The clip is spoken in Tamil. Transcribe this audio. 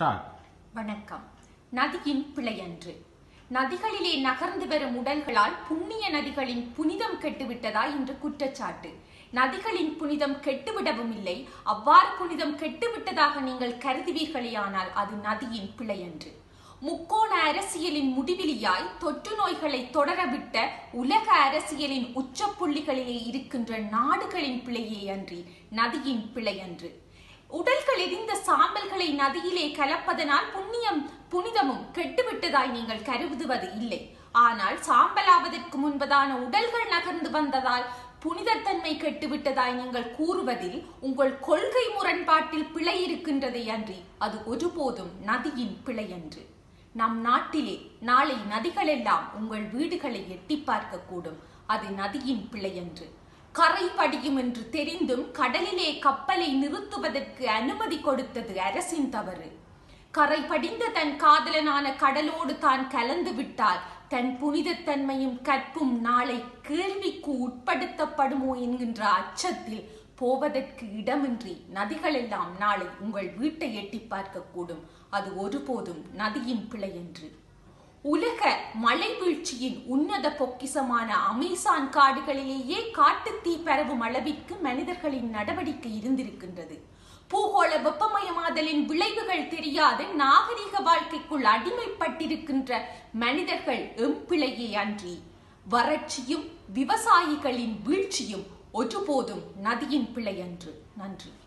ஸ்டார்ட் வணக்கம் நதியின் பிழையன்று நதிகளிலே நகர்ந்து வரும் உடல்களால் புண்ணிய நதிகளின் புனிதம் கெட்டுவிட்டதா என்று குற்றச்சாட்டு நதிகளின் புனிதம் கெட்டுவிடவும் இல்லை அவ்வாறு புனிதம் கெட்டுவிட்டதாக நீங்கள் கருதுவீர்களேயானால் அது நதியின் பிழையன்று முக்கோண அரசியலின் முடிவிலியாய் தொற்று நோய்களை தொடரவிட்ட உலக அரசியலின் உச்சப்புள்ளிகளிலே இருக்கின்ற நாடுகளின் பிழையே அன்றி நதியின் பிழையன்று உடல்கள் எரிந்த சாம்பல்களை நதியிலே கலப்பதனால் புண்ணியம் புனிதமும் கெட்டுவிட்டதாய் நீங்கள் கருதுவது இல்லை ஆனால் சாம்பலாவதற்கு முன்பதான உடல்கள் நகர்ந்து வந்ததால் புனிதத்தன்மை கெட்டுவிட்டதாய் நீங்கள் கூறுவதில் உங்கள் கொள்கை முரண்பாட்டில் பிழை இருக்கின்றதே அன்றி அது ஒருபோதும் நதியின் பிழையன்று நம் நாட்டிலே நாளை நதிகளெல்லாம் உங்கள் வீடுகளை எட்டி பார்க்கக்கூடும் அது நதியின் பிழையன்று கரை படியும் என்று தெரிந்தும் கடலிலே கப்பலை நிறுத்துவதற்கு அனுமதி கொடுத்தது அரசின் தவறு கரை படிந்த தன் காதலனான கடலோடு தான் கலந்து விட்டால் தன் புனிதத்தன்மையும் கற்பும் நாளை கேள்விக்கு உட்படுத்தப்படுமோ என்கின்ற அச்சத்தில் போவதற்கு இடமின்றி நதிகளெல்லாம் நாளை உங்கள் வீட்டை எட்டி பார்க்கக்கூடும் அது ஒருபோதும் நதியின் பிழையன்று உலக மழை வீழ்ச்சியின் உன்னத பொக்கிசமான அமேசான் காடுகளிலேயே காட்டுத்தீ பரவும் அளவிற்கு மனிதர்களின் நடவடிக்கை இருந்திருக்கின்றது பூகோள வெப்பமயமாதலின் விளைவுகள் தெரியாத நாகரிக வாழ்க்கைக்குள் அடிமைப்பட்டிருக்கின்ற மனிதர்கள் எம்பிழையே அன்றி வறட்சியும் விவசாயிகளின் வீழ்ச்சியும் ஒருபோதும் நதியின் பிழையன்று நன்றி